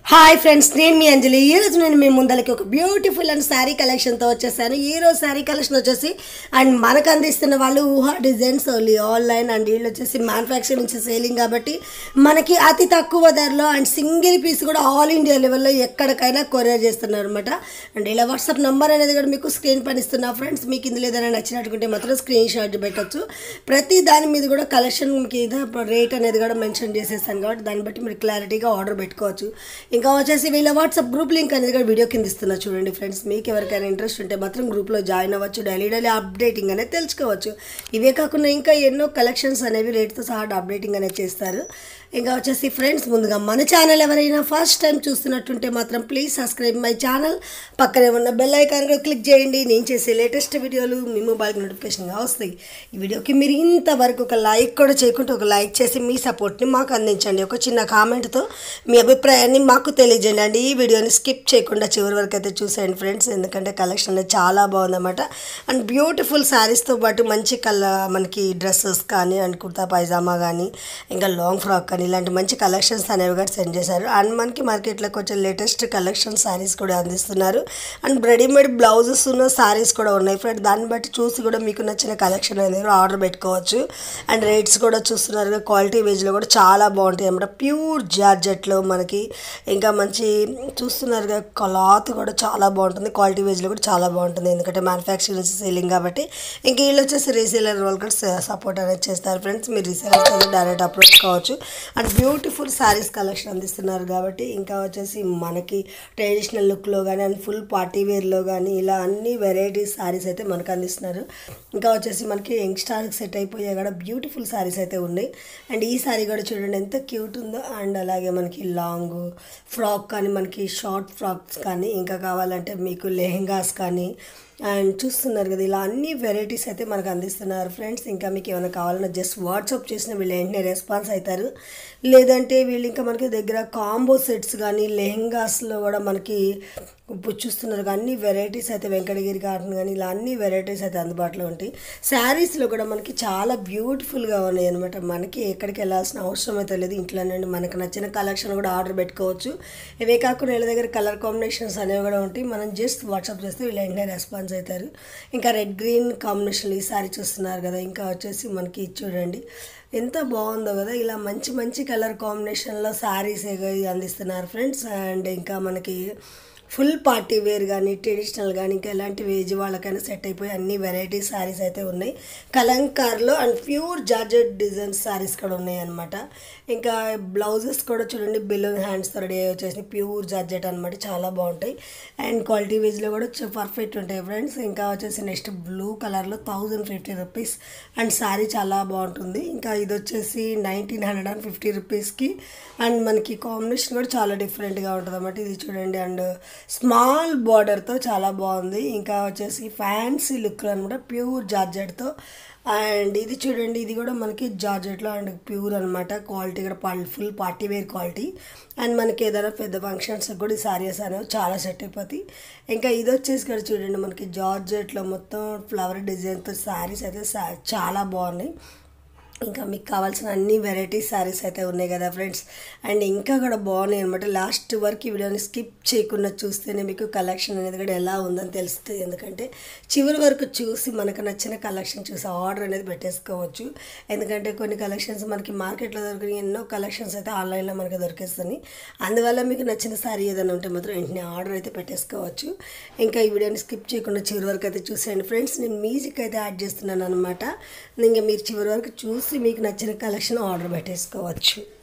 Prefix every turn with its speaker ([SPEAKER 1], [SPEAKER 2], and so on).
[SPEAKER 1] hi friends నేను మీ అంజలి ఈ రోజు నేను మీ ముందలకి ఒక బ్యూటిఫుల్ అండ్ శారీ కలెక్షన్తో వచ్చేసాను ఈ రోజు శారీ కలెక్షన్ వచ్చేసి అండ్ మనకు అందిస్తున్న వాళ్ళు ఊహా డిజైన్స్ ఓన్లీ ఆన్లైన్ అండ్ వీళ్ళు వచ్చేసి మ్యానుఫ్యాక్చర్ నుంచి సేలింగ్ కాబట్టి మనకి అతి తక్కువ ధరలో అండ్ సింగిల్ పీస్ కూడా ఆల్ ఇండియా లెవెల్లో ఎక్కడికైనా కొరియర్ చేస్తున్నారు అనమాట అండ్ ఇలా వాట్సాప్ నెంబర్ అనేది కూడా మీకు స్క్రీన్ పైన ఇస్తున్నా ఫ్రెండ్స్ మీకు ఇందులో ఏదైనా నచ్చినట్టుకుంటే మాత్రం స్క్రీన్ షాట్ పెట్టచ్చు ప్రతి దాని మీద కూడా కలెక్షన్ మీకు రేట్ అనేది కూడా మెన్షన్ చేసేస్తాను కాబట్టి దాన్ని బట్టి మీరు క్లారిటీగా ఆర్డర్ పెట్టుకోవచ్చు ఇంకా వచ్చేసి వీళ్ళ వాట్సాప్ గ్రూప్ లింక్ అనేది కూడా వీడియో కింద ఇస్తున్నా చూడండి ఫ్రెండ్స్ మీకు ఎవరికైనా ఇంట్రెస్ట్ ఉంటే మాత్రం గ్రూప్లో జాయిన్ అవ్వచ్చు డైలీ డైలీ అప్డేటింగ్ అనేది తెలుసుకోవచ్చు ఇవే కాకుండా ఇంకా ఎన్నో కలెక్షన్స్ అనేవి రేట్తో సహా అప్డేటింగ్ అనేది చేస్తారు ఇంకా వచ్చేసి ఫ్రెండ్స్ ముందుగా మన ఛానల్ ఎవరైనా ఫస్ట్ టైం చూస్తున్నట్టుంటే మాత్రం ప్లీజ్ సబ్స్క్రైబ్ మై ఛానల్ పక్కనే ఉన్న బెల్ ఐకాన్ కూడా క్లిక్ చేయండి నేను చేసే లేటెస్ట్ వీడియోలు మీ మొబైల్కి నోటిఫికేషన్గా వస్తాయి ఈ వీడియోకి మీరు ఇంతవరకు ఒక లైక్ కూడా చేయకుంటే ఒక లైక్ చేసి మీ సపోర్ట్ని మాకు అందించండి ఒక చిన్న కామెంట్తో మీ అభిప్రాయాన్ని మాకు తెలియజేయండి అండి ఈ వీడియోని స్కిప్ చేయకుండా చివరి వరకు అయితే చూసేయండి ఫ్రెండ్స్ ఎందుకంటే కలెక్షన్ అనేది చాలా బాగుందన్నమాట అండ్ బ్యూటిఫుల్ శారీస్తో పాటు మంచి కల మనకి డ్రెస్సెస్ కానీ అండ్ కుర్తా పైజామా కానీ ఇంకా లాంగ్ ఫ్రాక్ కానీ ఇలాంటి మంచి కలెక్షన్స్ అనేవి కూడా సెండ్ చేశారు అండ్ మనకి మార్కెట్లోకి వచ్చే లేటెస్ట్ కలెక్షన్ శారీస్ కూడా అందిస్తున్నారు అండ్ రెడీమేడ్ బ్లౌజెస్ ఉన్న శారీస్ కూడా ఉన్నాయి ఫ్రెండ్ దాన్ని బట్టి చూసి కూడా మీకు నచ్చిన కలెక్షన్ అనేది కూడా ఆర్డర్ పెట్టుకోవచ్చు అండ్ రేట్స్ కూడా చూస్తున్నారు క్వాలిటీ వేజ్లో కూడా చాలా బాగుంటాయి అన్నమాట ప్యూర్ జార్జెట్లో మనకి ఇంకా మంచి చూస్తున్నారుగా క్లాత్ కూడా చాలా బాగుంటుంది క్వాలిటీ వేజ్లో కూడా చాలా బాగుంటుంది ఎందుకంటే మ్యానుఫ్యాక్చరింగ్ నుంచి సేలింగ్ కాబట్టి ఇంక వీళ్ళు వచ్చేసి రీసేలర్ వాళ్ళు కూడా సపోర్ట్ అనేది చేస్తారు ఫ్రెండ్స్ మీరు రీసేలర్స్ డైరెక్ట్ అప్రోచ్ కావచ్చు అండ్ బ్యూటిఫుల్ శారీస్ కలెక్షన్ అందిస్తున్నారు కాబట్టి ఇంకా వచ్చేసి మనకి ట్రెడిషనల్ లుక్లో కానీ అండ్ ఫుల్ పార్టీ వేర్లో కానీ ఇలా అన్ని వెరైటీస్ శారీస్ అయితే మనకు అందిస్తున్నారు ఇంకా వచ్చేసి మనకి యంగ్స్టార్కి సెట్ అయిపోయాయి కూడా బ్యూటిఫుల్ శారీస్ అయితే ఉన్నాయి అండ్ ఈ శారీ కూడా చూడండి ఎంత క్యూట్ ఉందో అండ్ అలాగే మనకి లాంగ్ ఫ్రాక్ కానీ మనకి షార్ట్ ఫ్రాక్స్ కానీ ఇంకా కావాలంటే మీకు లెహెంగాస్ కానీ అండ్ చూస్తున్నారు కదా ఇలా అన్ని వెరైటీస్ అయితే మనకు అందిస్తున్నారు ఫ్రెండ్స్ ఇంకా మీకు ఏమైనా కావాలన్నా జస్ట్ వాట్సాప్ చేసిన వీళ్ళు వెంటనే రెస్పాన్స్ అవుతారు లేదంటే వీళ్ళు ఇంకా మనకి దగ్గర కాంబో సెట్స్ కానీ లెహెంగాస్లో కూడా మనకి ఇప్పుడు చూస్తున్నారు కదా, అన్ని వెరైటీస్ అయితే వెంకటగిరి కాటన్ కానీ ఇలా అన్ని వెరైటీస్ అయితే అందుబాటులో ఉంటాయి శారీస్లో కూడా మనకి చాలా బ్యూటిఫుల్గా ఉన్నాయి అనమాట మనకి ఎక్కడికి వెళ్ళాల్సిన అవసరం అయితే లేదు ఇంట్లో నుండి మనకు నచ్చిన కలెక్షన్ కూడా ఆర్డర్ పెట్టుకోవచ్చు ఇవే కాకుండా వీళ్ళ దగ్గర కలర్ కాంబినేషన్స్ అనేవి కూడా ఉంటాయి మనం జస్ట్ వాట్సాప్ చేస్తే వీళ్ళు వెంటనే రెస్పాన్స్ అవుతారు ఇంకా రెడ్ గ్రీన్ కాంబినేషన్ ఈ సారీ చూస్తున్నారు కదా ఇంకా వచ్చేసి మనకి ఇది చూడండి ఎంత బాగుందో కదా ఇలా మంచి మంచి కలర్ కాంబినేషన్లో శారీస్ అందిస్తున్నారు ఫ్రెండ్స్ అండ్ ఇంకా మనకి ఫుల్ పార్టీ వేర్ కానీ ట్రెడిషనల్ కానీ ఇంకా ఎలాంటి వేజ్ వాళ్ళకైనా సెట్ అయిపోయి అన్ని వెరైటీ శారీస్ అయితే ఉన్నాయి కలంకార్లో and pure georgette design saris కూడా ఉన్నాయి అనమాట ఇంకా బ్లౌజెస్ కూడా చూడండి బిలోన్ హ్యాండ్స్ రెడీ వచ్చేసి ప్యూర్ జార్జెట్ అనమాట చాలా బాగుంటాయి అండ్ క్వాలిటీ వేజ్లో కూడా పర్ఫెక్ట్ ఉంటాయి ఫ్రెండ్స్ ఇంకా వచ్చేసి నెక్స్ట్ బ్లూ కలర్లో thousand fifty rupees and sari చాలా బాగుంటుంది ఇంకా ఇది వచ్చేసి నైన్టీన్ హండ్రెడ్ అండ్ ఫిఫ్టీ రూపీస్కి అండ్ మనకి కాంబినేషన్ కూడా చాలా డిఫరెంట్గా ఉంటుంది అన్నమాట ఇది చూడండి అండ్ స్మాల్ బార్డర్తో చాలా బాగుంది ఇంకా వచ్చేసి ఫ్యాన్సీ లుక్ అనమాట ప్యూర్ జార్జెట్తో అండ్ ఇది చూడండి ఇది కూడా మనకి జార్జెట్లో అండ్ ప్యూర్ అనమాట క్వాలిటీ కూడా పల్ full party wear quality and మనకి ఏదైనా పెద్ద ఫంక్షన్స్ కూడా ఈ సారీస్ అనేవి చాలా సెట్ అయిపోతాయి ఇంకా ఇది వచ్చేసి కూడా చూడండి మనకి జార్జెట్లో మొత్తం ఫ్లవర్ డిజైన్తో శారీస్ అయితే సా- చాలా బాగున్నాయి ఇంకా మీకు కావాల్సిన అన్ని వెరైటీ శారీస్ అయితే ఉన్నాయి కదా ఫ్రెండ్స్ అండ్ ఇంకా కూడా బాగున్నాయి అనమాట లాస్ట్ వరకు ఈ వీడియోని స్కిప్ చేయకుండా చూస్తేనే మీకు కలెక్షన్ అనేది కూడా ఎలా ఉందని తెలుస్తుంది ఎందుకంటే చివరి వరకు చూసి మనకు నచ్చిన కలెక్షన్ చూసి ఆర్డర్ అనేది పెట్టేసుకోవచ్చు ఎందుకంటే కొన్ని కలెక్షన్స్ మనకి మార్కెట్లో దొరికిన ఎన్నో కలెక్షన్స్ అయితే ఆన్లైన్లో మనకి దొరికేస్తుంది అందువల్ల మీకు నచ్చిన శారీ ఏదైనా ఉంటే మాత్రం వెంటనే ఆర్డర్ అయితే పెట్టేసుకోవచ్చు ఇంకా ఈ వీడియోని స్కిప్ చేయకుండా చివరి వరకు అయితే చూసేయండి ఫ్రెండ్స్ నేను మ్యూజిక్ అయితే యాడ్ చేస్తున్నాను అనమాట ఇంకా మీరు చివరి వరకు చూసి మీకు నచ్చిన కలెక్షన్ ఆర్డర్ పెట్టేసుకోవచ్చు